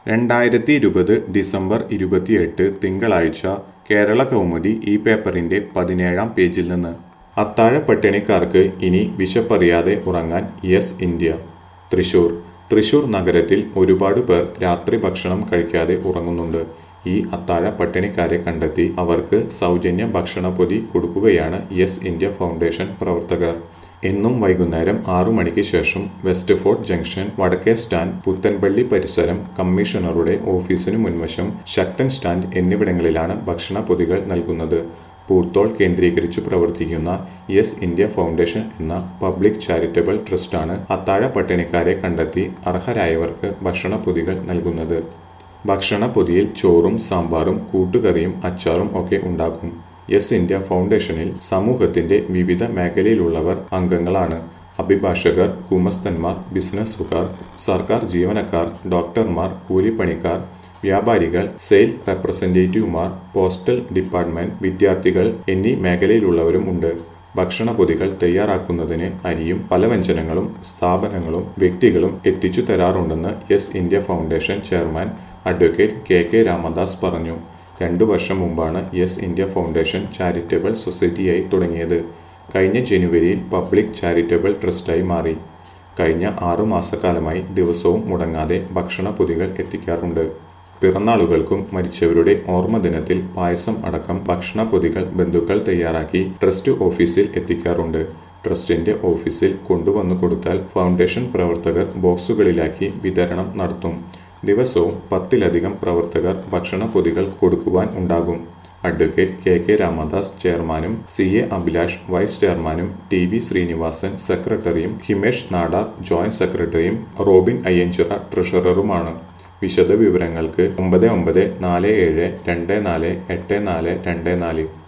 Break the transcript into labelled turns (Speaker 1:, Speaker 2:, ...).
Speaker 1: രണ്ടായിരത്തി ഇരുപത് ഡിസംബർ ഇരുപത്തിയെട്ട് തിങ്കളാഴ്ച കേരള കൗമുദി ഈ പേപ്പറിന്റെ പതിനേഴാം പേജിൽ നിന്ന് അത്താഴ പട്ടിണിക്കാർക്ക് ഇനി വിശപ്പറിയാതെ ഉറങ്ങാൻ യെസ് ഇന്ത്യ തൃശൂർ തൃശൂർ നഗരത്തിൽ ഒരുപാട് പേർ രാത്രി ഭക്ഷണം കഴിക്കാതെ ഉറങ്ങുന്നുണ്ട് ഈ അത്താഴ പട്ടിണിക്കാരെ കണ്ടെത്തി അവർക്ക് സൗജന്യ ഭക്ഷണപ്പൊതി കൊടുക്കുകയാണ് യെസ് ഇന്ത്യ ഫൗണ്ടേഷൻ പ്രവർത്തകർ എന്നും വൈകുന്നേരം ആറു മണിക്ക് ശേഷം വെസ്റ്റ് ഫോർട്ട് ജംഗ്ഷൻ വടക്കേ സ്റ്റാൻഡ് പുത്തൻപള്ളി പരിസരം കമ്മീഷണറുടെ ഓഫീസിനു മുൻവശം ശക്തൻ സ്റ്റാൻഡ് എന്നിവിടങ്ങളിലാണ് ഭക്ഷണ പൊതികൾ നൽകുന്നത് പൂർത്തോൾ കേന്ദ്രീകരിച്ചു പ്രവർത്തിക്കുന്ന യെസ് ഇന്ത്യ ഫൗണ്ടേഷൻ എന്ന പബ്ലിക് ചാരിറ്റബിൾ ട്രസ്റ്റാണ് അത്താഴ പട്ടിണിക്കാരെ കണ്ടെത്തി അർഹരായവർക്ക് ഭക്ഷണ പൊതികൾ നൽകുന്നത് ഭക്ഷണ പൊതിയിൽ ചോറും സാമ്പാറും കൂട്ടുകറിയും അച്ചാറും ഒക്കെ ഉണ്ടാകും യെസ് ഇന്ത്യ ഫൗണ്ടേഷനിൽ സമൂഹത്തിന്റെ വിവിധ മേഖലയിലുള്ളവർ അംഗങ്ങളാണ് അഭിഭാഷകർ ഗുമസ്തന്മാർ ബിസിനസ്സുകാർ സർക്കാർ ജീവനക്കാർ ഡോക്ടർമാർ കൂലിപ്പണിക്കാർ വ്യാപാരികൾ സെയിൽ റെപ്രസെന്റേറ്റീവുമാർ പോസ്റ്റൽ ഡിപ്പാർട്ട്മെന്റ് വിദ്യാർത്ഥികൾ എന്നീ മേഖലയിലുള്ളവരും ഉണ്ട് ഭക്ഷണ പൊതികൾ തയ്യാറാക്കുന്നതിന് അരിയും പലവ്യഞ്ജനങ്ങളും സ്ഥാപനങ്ങളും വ്യക്തികളും എത്തിച്ചു തരാറുണ്ടെന്ന് Yes India foundation chairman advocate K K Ramadas പറഞ്ഞു രണ്ടു വർഷം മുമ്പാണ് യെസ് ഇന്ത്യ ഫൗണ്ടേഷൻ ചാരിറ്റബിൾ സൊസൈറ്റിയായി തുടങ്ങിയത് കഴിഞ്ഞ ജനുവരിയിൽ പബ്ലിക് ചാരിറ്റബിൾ ട്രസ്റ്റായി മാറി കഴിഞ്ഞ ആറു മാസക്കാലമായി ദിവസവും മുടങ്ങാതെ ഭക്ഷണ പൊതികൾ എത്തിക്കാറുണ്ട് പിറന്നാളുകൾക്കും മരിച്ചവരുടെ ഓർമ്മദിനത്തിൽ പായസം അടക്കം ഭക്ഷണ പൊതികൾ ബന്ധുക്കൾ തയ്യാറാക്കി ട്രസ്റ്റ് ഓഫീസിൽ എത്തിക്കാറുണ്ട് ട്രസ്റ്റിന്റെ ഓഫീസിൽ കൊണ്ടുവന്നു കൊടുത്താൽ ഫൗണ്ടേഷൻ പ്രവർത്തകർ ബോക്സുകളിലാക്കി വിതരണം നടത്തും ദിവസവും പത്തിലധികം പ്രവർത്തകർ ഭക്ഷണ പൊതികൾ കൊടുക്കുവാൻ ഉണ്ടാകും അഡ്വക്കേറ്റ് കെ കെ രാമദാസ് ചെയർമാനും സി എ അഭിലാഷ് വൈസ് ചെയർമാനും ടി വി ശ്രീനിവാസൻ സെക്രട്ടറിയും ഹിമേഷ് നാടാർ ജോയിന്റ് സെക്രട്ടറിയും റോബിൻ അയ്യഞ്ചിറ ട്രഷററുമാണ് വിശദ വിവരങ്ങൾക്ക് ഒമ്പത് ഒമ്പത് നാല് ഏഴ് രണ്ട് നാല് എട്ട് നാല് രണ്ട് നാല്